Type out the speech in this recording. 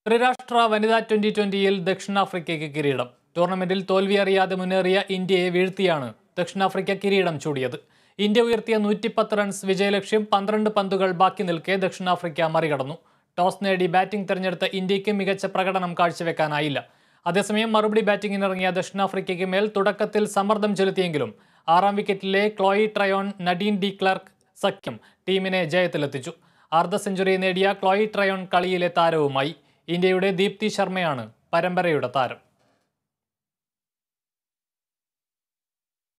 ത്രിരാഷ്ട്ര വനിതാ ട്വന്റി ട്വന്റിയിൽ ദക്ഷിണാഫ്രിക്കയ്ക്ക് കിരീടം ടൂർണമെന്റിൽ തോൽവി അറിയാതെ മുന്നേറിയ ഇന്ത്യയെ വീഴ്ത്തിയാണ് ദക്ഷിണാഫ്രിക്ക കിരീടം ചൂടിയത് ഇന്ത്യ ഉയർത്തിയ നൂറ്റിപ്പത്ത് റൺസ് വിജയലക്ഷ്യം പന്ത്രണ്ട് പന്തുകൾ ബാക്കി നിൽക്കെ ദക്ഷിണാഫ്രിക്ക മറികടന്നു ടോസ് നേടി ബാറ്റിംഗ് തെരഞ്ഞെടുത്ത ഇന്ത്യക്ക് മികച്ച പ്രകടനം കാഴ്ചവെക്കാനായില്ല അതേസമയം മറുപടി ബാറ്റിംഗിനിറങ്ങിയ ദക്ഷിണാഫ്രിക്കയ്ക്ക് മേൽ തുടക്കത്തിൽ സമ്മർദ്ദം ചെലുത്തിയെങ്കിലും ആറാം വിക്കറ്റിലെ Chloe Tryon Nadine de Klerk സഖ്യം ടീമിനെ ജയത്തിലെത്തിച്ചു അർദ്ധ സെഞ്ചുറി നേടിയ ക്ലോയി ട്രയോൺ കളിയിലെ താരവുമായി ഇന്ത്യയുടെ ദീപ്തി ശർമ്മയാണ് പരമ്പരയുടെ താരം